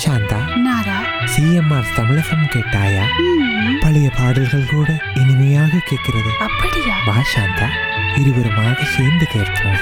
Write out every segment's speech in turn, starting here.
சாந்தா நாரா CMR தமிழகம் கேட்டாயா ம், பழைய பாடல்கள் கூட இனிமையாக கேட்கிறது அப்படியா வா சாந்தா இருவருமாக சேர்ந்து கேட்போம்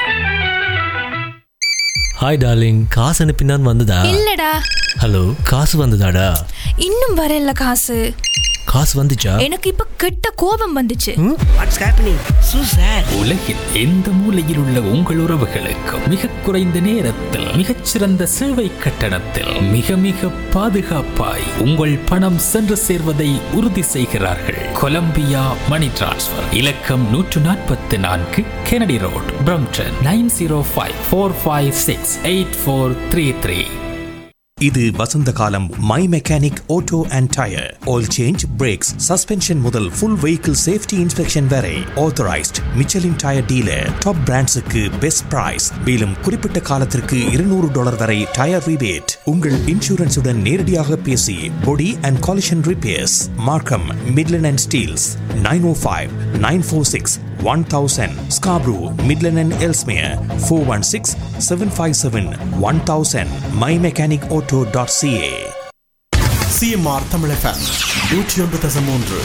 ஹாய் டார்லிங் காசு அனுப்பினான் வந்ததா இல்லடா ஹலோ காசு வந்ததாடா இன்னும் வரல காசு காசு வந்துச்சா எனக்கு இப்ப கெட்ட கோபம் வந்துச்சு வாட்ஸ் ஹேப்பனிங் சூ சார் உலகில் எந்த மூலையில் உள்ள உங்கள் உறவுகளுக்கும் மிக குறைந்த நேரத்தில் மிகச்சிறந்த சேவை கட்டணத்தில் மிக மிக பாதுகாப்பாய் உங்கள் பணம் சென்று சேர்வதை உறுதி செய்கிறார்கள் கொலம்பியா மணி டிரான்ஸ்ஃபர் இலக்கம் நூற்று நாற்பத்தி நான்கு Kennedy Road Brampton nine zero five four five six eight four three three இது வசந்த காலம் My Mechanic Auto and tyre oil change brakes suspension முதல் ஃபுல் வெஹிக்கிள் சேஃப்டி இன்ஸ்பெக்ஷன் வரை authorised Michelin tyre dealer top பிராண்ட்ஸுக்கு best price மேலும் குறிப்பிட்ட காலத்திற்கு இருநூறு டாலர் வரை டயர் ரிபேட் உங்கள் இன்சூரன்ஸுடன் நேரடியாக பேசி body and collision repairs Markham Midland and Steeles nine O five nine four six one thousand Scarborough Midland and Ellesmere four one six seven five seven one thousand My Mechanic Auto dot CA CMR Tamilagam நூற்றி ஒன்று தசம் மூன்று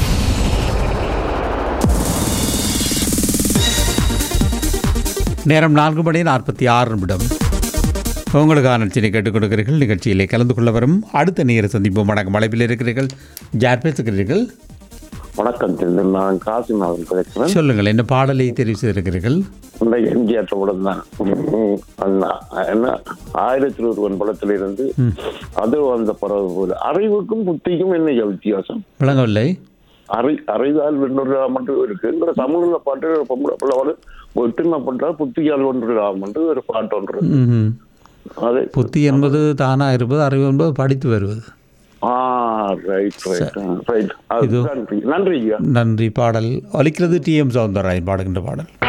நேரம் நான்கு மணி நாற்பத்தி ஆறு நிமிடம் உங்களுக்கான நிகழ்ச்சியை கேட்டுக் கொடுக்கிறீர்கள் நிகழ்ச்சியிலே கலந்து கொள்ள வரும் அடுத்த நேர சந்திப்போம் வணக்கம் அழைப்பில் இருக்கிறீர்கள் யார் பேசுகிறீர்கள் வணக்கம் திரு. நான் காசிநாதன் பேசுறேன் சொல்லுங்கள் என்ன பாடலை தெரிவு செய்திருக்கிறீர்கள் இந்த எம்ஜிஆர் உடன் தான் ம், அண்ணா. என்ன ஆயிரத்தி ஒருவன் படத்துல இருந்து அது அந்த பறவை போல அறிவுக்கும் புத்திக்கும் என்ன வித்தியாசம் விளங்கவில்லை அறி அறிவால் வென்றுடா மட்டும் இருக்குங்கிற தமிழ்ல பாட்டு ஒரு பொம்பளை பிள்ளைவோடு ஒற்றுமைப்பட்டா புத்தியால் வென்றுடாம் என்று ஒரு பாட்டு ஒன்று ம்ஹும். அது புத்தி என்பது தானாக இருப்பது அறிவு என்பது படித்து வருவது ஆ ரைட் ரைட் ரைட் இது- நன்றி நன்றி ஐயா நன்றி பாடல் ஒலிக்கிறது டி எம் சவுந்தரராயன் பாடுகின்ற பாடல்